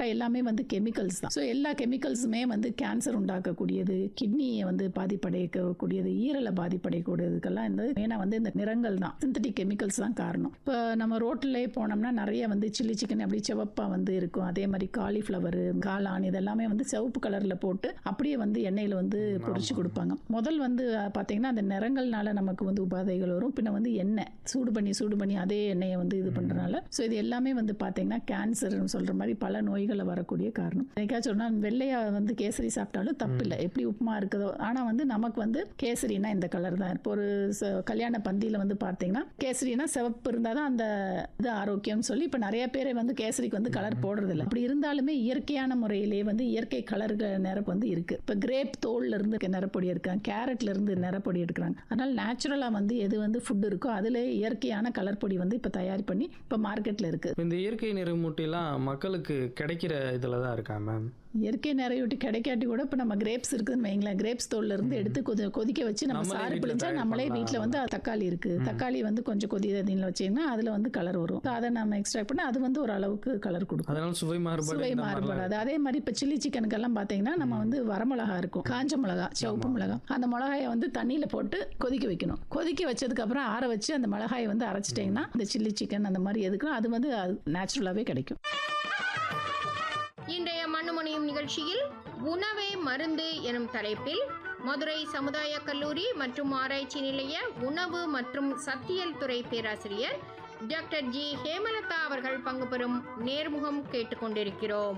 பரோட்டா எல்லாமே வந்து கெமிக்கல்ஸ் தான் ஸோ எல்லா கெமிக்கல்ஸுமே வந்து கேன்சர் உண்டாக்கக்கூடியது கிட்னியை வந்து பாதிப்படையக்கூடியது ஈரலை பாதிப்படையக்கூடியதுக்கெல்லாம் இந்த மெயினாக வந்து இந்த நிறங்கள் தான் சிந்தட்டிக் கெமிக்கல்ஸ் தான் காரணம் இப்போ நம்ம ரோட்லேயே போனோம்னா நிறைய வந்து சில்லி சிக்கன் அப்படி சிவப்பாக வந்து இருக்கும் அதே மாதிரி காலிஃப்ளவரு காளான் இதெல்லாமே வந்து சிவப்பு கலரில் போட்டு அப்படியே வந்து எண்ணெயில் வந்து பொரிச்சு கொடுப்பாங்க முதல் வந்து அஹ், பார்த்தீங்கன்னா அந்த நிறங்கள்னால நமக்கு வந்து உபாதைகள் வரும் பின்ன வந்து எண்ணெய் சூடு பண்ணி சூடு பண்ணி அதே எண்ணெயை வந்து இது பண்ணுறனால ஸோ இது எல்லாமே வந்து பார்த்தீங்கன்னா கேன்சர்னு சொல்கிற மாதிரி பல நோய்களை வரக்கூடிய காரணம் என்னைக்காச்சும் சொன்னால் வெள்ளையா வந்து கேசரி சாப்பிட்டாலும் தப்பு இல்லை எப்படி உப்புமா இருக்குதோ ஆனால் வந்து நமக்கு வந்து கேசரினா இந்த கலர் தான் இப்போ ஒரு ச- கல்யாண பந்தியில் வந்து பார்த்தீங்கன்னா கேசரினா சிவப்பு இருந்தால் தான் அந்த இது ஆரோக்கியம்னு சொல்லி இப்போ நிறைய பேர் வந்து கேசரிக்கு வந்து கலர் போடுறது இல்லை அப்படி இருந்தாலுமே இயற்கையான முறையிலேயே வந்து இயற்கை கலர்கள் நிரப்பு வந்து இருக்கு இப்போ கிரேப் தோல்ல இருந்து நிறப்பொடி எடுக்காங்க கேரட்ல இருந்து நிறப்பொடி எடுக்கிறாங்க அதனால நேச்சுரலாக வந்து எது வந்து ஃபுட் இருக்கோ அதில் இயற்கையான கலர் பொடி வந்து இப்போ தயார் பண்ணி இப்போ மார்க்கெட்டில் இருக்கு இப்ப இந்த இயற்கை நிறமூட்டிலாம் மக்களுக்கு கிடைக்கிற இதில் தான் இருக்கா மேம் இயற்கை நிறையூட்டி கிடைக்காட்டி கூட இப்போ நம்ம கிரேப்ஸ் இருக்குதுன்னு வைங்களேன் கிரேப்ஸ் தோல்ல இருந்து எடுத்து கொதி கொதிக்க வச்சு நம்ம நம்மளே சாறு வீட்ல பிழிஞ்சா தயார் நம்மளே பண்ணலாம். வீட்டில் வந்து தக்காளி இருக்கு தக்காளி வந்து கொஞ்சம் கொதி தண்ணியில் வச்சீங்கன்னா அதில் வந்து கலர் வரும் So அதை நம்ம எக்ஸ்ட்ராக்ட் பண்ணி அது வந்து ஒரு அளவுக்கு கலர் கொடுக்கும் அதனால சுவை மாறுபாடு சுவை இந்த மாதிரிலாம் மாறுபடாது அதே மாதிரி இப்போ சில்லி சிக்கனுக்கெல்லாம் பார்த்தீங்கன்னா நம்ம வந்து வரமிளகா இருக்கும் காஞ்ச மிளகா சிவப்பு மிளகா அந்த மிளகாயை வந்து தண்ணியில் போட்டு கொதிக்க வைக்கணும் கொதிக்க வச்சதுக்கப்புறம் ஆற வச்சு அந்த மிளகாயை வந்து அரைச்சிட்டிங்கன்னா இந்த சில்லி சிக்கன் அந்த மாதிரி எதுக்கும் அது வந்து நேச்சுரலாகவே கிடைக்கும் இன்றைய மண்ணுமணியும் நிகழ்ச்சியில் உணவே மருந்து எனும் தலைப்பில் மதுரை சமுதாய கல்லூரி மற்றும் ஆராய்ச்சி நிலைய உணவு மற்றும் சத்தியல் துறை பேராசிரியர் டாக்டர் ஜி ஹேமலதா அவர்கள் பங்கு பெறும் நேர்முகம் கேட்டுக்கொண்டிருக்கிறோம்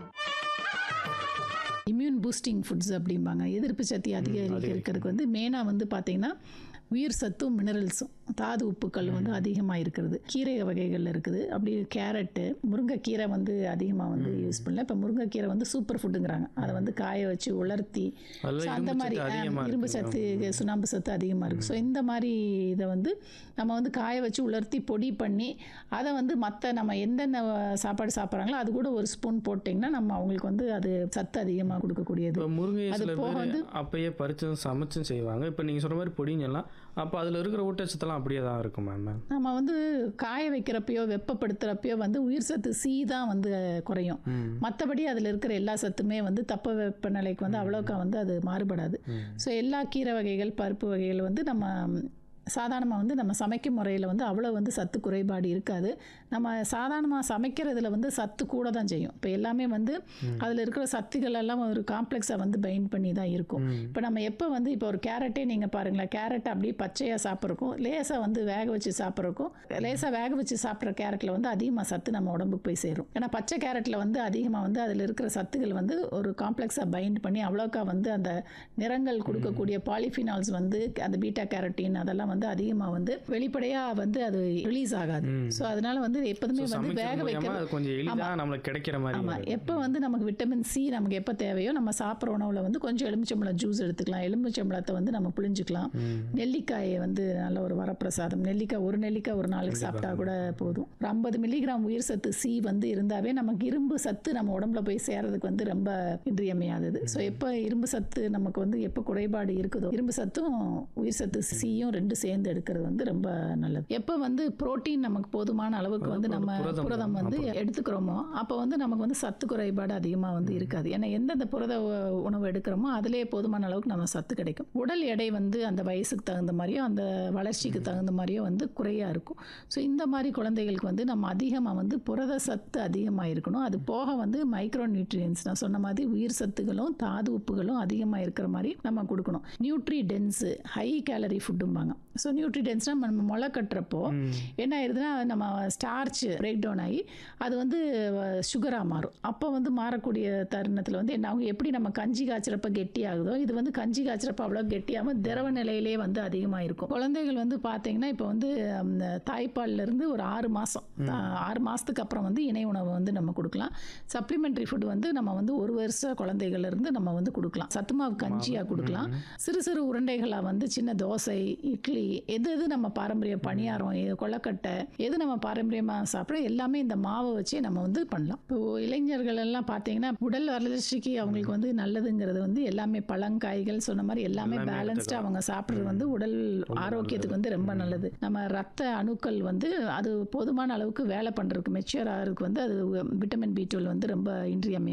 இம்யூன் பூஸ்டிங் ஃபுட்ஸ் அப்படிம்பாங்க எதிர்ப்பு சக்தி அதிகரிக்கிறதுக்கு வந்து மெயினாக வந்து பார்த்தீங்கன்னா உயிர் சத்தும் மினரல்ஸும் தாது உப்புக்கள் வந்து அதிகமாக இருக்கிறது கீரை வகைகள் இருக்குது அப்படி கேரட்டு முருங்கைக்கீரை வந்து அதிகமாக வந்து யூஸ் பண்ணல இப்போ முருங்கைக்கீரை வந்து சூப்பர் ஃபுட்டுங்கிறாங்க அதை வந்து காய வச்சு உலர்த்தி அதுல so அந்த இரும்பு மாதிரி சத்து ஆ, அதிகமா இரும்பு இருக்கு. சத்து சுண்ணாம்பு சத்து அதிகமாக இருக்குது ஸோ இந்த மாதிரி இதை வந்து நம்ம வந்து காய வச்சு உலர்த்தி பொடி பண்ணி அதை வந்து மற்ற நம்ம எந்தெந்த சாப்பாடு சாப்பிட்றாங்களோ அது கூட ஒரு ஸ்பூன் போட்டிங்கன்னா நம்ம அவங்களுக்கு வந்து அது சத்து அதிகமாக கொடுக்கக்கூடியது இப்போ முருங்கை அது சில போக பேர் வந்து அப்பயே பறிச்சும் சமைச்சும் செய்வாங்க இப்போ நீங்கள் சொன்ன மாதிரி பொடிங்கெல்லாம் அப்போ அதில் இருக்கிற ஊட்டச்சத்தெல்லாம் அப்படியே தான் இருக்கும் மேம் மேம் நம்ம வந்து காய வைக்கிறப்பயோ வெப்பப்படுத்துகிறப்பயோ வந்து உயிர் சத்து சி தான் வந்து குறையும் மற்றபடி அதில் இருக்கிற எல்லா சத்துமே வந்து தப்ப வெப்பநிலைக்கு வந்து அவ்வளோக்கா வந்து அது மாறுபடாது ஸோ எல்லா கீரை வகைகள் பருப்பு வகைகள் வந்து நம்ம சாதாரணமாக வந்து நம்ம சமைக்கும் முறையில் வந்து அவ்வளோ வந்து சத்து குறைபாடு இருக்காது நம்ம சாதாரணமாக சமைக்கிறதுல வந்து சத்து கூட தான் செய்யும் இப்போ எல்லாமே வந்து அதில் இருக்கிற சத்துக்கள் எல்லாம் ஒரு காம்ப்ளெக்ஸாக வந்து பைண்ட் பண்ணி தான் இருக்கும் இப்போ நம்ம எப்போ வந்து இப்போ ஒரு கேரட்டே நீங்கள் பாருங்களேன் கேரட் அப்படியே பச்சையாக சாப்பிட்றக்கும் லேசாக வந்து வேக வச்சு சாப்பிட்றக்கும் லேசாக வேக வச்சு சாப்பிட்ற கேரட்டில் வந்து அதிகமாக சத்து நம்ம உடம்புக்கு போய் சேரும் ஏன்னா பச்சை கேரட்டில் வந்து அதிகமாக வந்து அதில் இருக்கிற சத்துக்கள் வந்து ஒரு காம்ப்ளெக்ஸாக பைண்ட் பண்ணி அவ்வளோக்கா வந்து அந்த நிறங்கள் கொடுக்கக்கூடிய பாலிஃபினால்ஸ் வந்து அந்த பீட்டா கேரட்டின் அதெல்லாம் வந்து அதிகமாக வந்து வெளிப்படையாக வந்து அது ரிலீஸ் ஆகாது ஸோ அதனால வந்து எப்போதுமே வந்து சமைக்கிறது வேக மூலியமா வைக்கிறது அது கொஞ்சம் எளிதாக நம்மளுக்கு கிடைக்கிற மாதிரி ஆமாம் வரும். எப்போ வந்து நமக்கு விட்டமின் சி நமக்கு எப்போ தேவையோ நம்ம சாப்பிட்ற உணவில் வந்து கொஞ்சம் எலுமிச்சம்பழம் ஜூஸ் எடுத்துக்கலாம் எலுமிச்சம்பழத்தை வந்து நம்ம புழிஞ்சுக்கலாம் நெல்லிக்காயை வந்து நல்ல ஒரு வரப்பிரசாதம் நெல்லிக்காய் ஒரு நெல்லிக்காய் ஒரு நாளைக்கு சாப்பிட்டா கூட போதும் ஒரு ஐம்பது மில்லிகிராம் உயிர் சத்து சி வந்து இருந்தாவே நமக்கு இரும்பு சத்து நம்ம உடம்புல போய் சேர்றதுக்கு வந்து ரொம்ப இன்றியமையாதது ஸோ எப்போ இரும்பு சத்து நமக்கு வந்து எப்போ குறைபாடு இருக்குதோ இரும்பு சத்தும் உயிர் சத்து சியும் ரெண்டு சேர்ந்து எடுக்கிறது வந்து ரொம்ப நல்லது எப்போ வந்து புரோட்டீன் நமக்கு போதுமான அளவுக்கு வந்து நம்ம புரதம் புரதம் வந்து எடுத்துக்கிறோமோ அப்போ வந்து நமக்கு வந்து சத்து குறைபாடு அதிகமாக வந்து இருக்காது ஏன்னா எந்தெந்த புரத உ- உணவு எடுக்கிறோமோ அதிலே போதுமான அளவுக்கு நம்ம சத்து கிடைக்கும் உடல் எடை வந்து அந்த வயசுக்கு தகுந்த மாதிரியோ அந்த வளர்ச்சிக்கு தகுந்த மாதிரியோ வந்து குறையாக இருக்கும் ஸோ இந்த மாதிரி குழந்தைகளுக்கு வந்து நம்ம அதிகமாக வந்து புரத சத்து அதிகமாக இருக்கணும் அது போக வந்து மைக்ரோ நியூட்ரியன்ஸ் நான் சொன்ன மாதிரி உயிர் சத்துகளும் தாது உப்புகளும் அதிகமாக இருக்கிற மாதிரி நம்ம கொடுக்கணும் நியூட்ரி டென்ஸு ஹை கேலரி ஃபுட்டும்பாங்க ஸோ நியூட்ரி டென்ஸ்னால் நம்ம முளை கட்டுறப்போ என்ன ஆயிருதுன்னா நம்ம ஸ்டார்ச் பிரேக் டவுன் ஆகி அது வந்து சுகராக மாறும் அப்போ வந்து மாறக்கூடிய தருணத்தில் வந்து என்ன ஆகும் எப்படி நம்ம கஞ்சி காய்ச்சறப்ப கெட்டி ஆகுதோ இது வந்து கஞ்சி காய்ச்சறப்ப அவ்வளோ கெட்டியாமல் திரவ நிலையிலே வந்து அதிகமாக இருக்கும் குழந்தைகள் வந்து பார்த்தீங்கன்னா இப்போ வந்து அந்த தாய்ப்பால்ல இருந்து ஒரு ஆறு மாதம் ஆறு மாதத்துக்கு அப்புறம் வந்து இணை உணவு வந்து நம்ம கொடுக்கலாம் சப்ளிமெண்ட்ரி ஃபுட் வந்து நம்ம வந்து ஒரு வருஷ குழந்தைகள்ல இருந்து நம்ம வந்து கொடுக்கலாம் சத்துமாவு கஞ்சியாக கொடுக்கலாம் சிறு சிறு உருண்டைகளாக வந்து சின்ன தோசை இட்லி எது எது நம்ம பாரம்பரிய பணியாரம் எது கொள்ளக்கட்டை எது நம்ம பாரம்பரியமாக சாப்பிட்றோம் எல்லாமே இந்த மாவை வச்சே நம்ம வந்து பண்ணலாம் இப்போ இளைஞர்கள் எல்லாம் பார்த்தீங்கன்னா உடல் வளர்ச்சிக்கு அவங்களுக்கு வந்து நல்லதுங்கிறது வந்து எல்லாமே பழங்காய்கள் சொன்ன மாதிரி எல்லாமே எல்லாமே பேலன்ஸ்டாக அவங்க சாப்பிட்றது வந்து உடல் ஆரோக்கியத்துக்கு வந்து ரொம்ப நல்லது நம்ம ரத்த அணுக்கள் வந்து அது போதுமான அளவுக்கு வேலை பண்ணுறதுக்கு மெச்சூர் ஆகிறதுக்கு வந்து அது விட்டமின் பி டுவெல் வந்து ரொம்ப இன்றியமையாது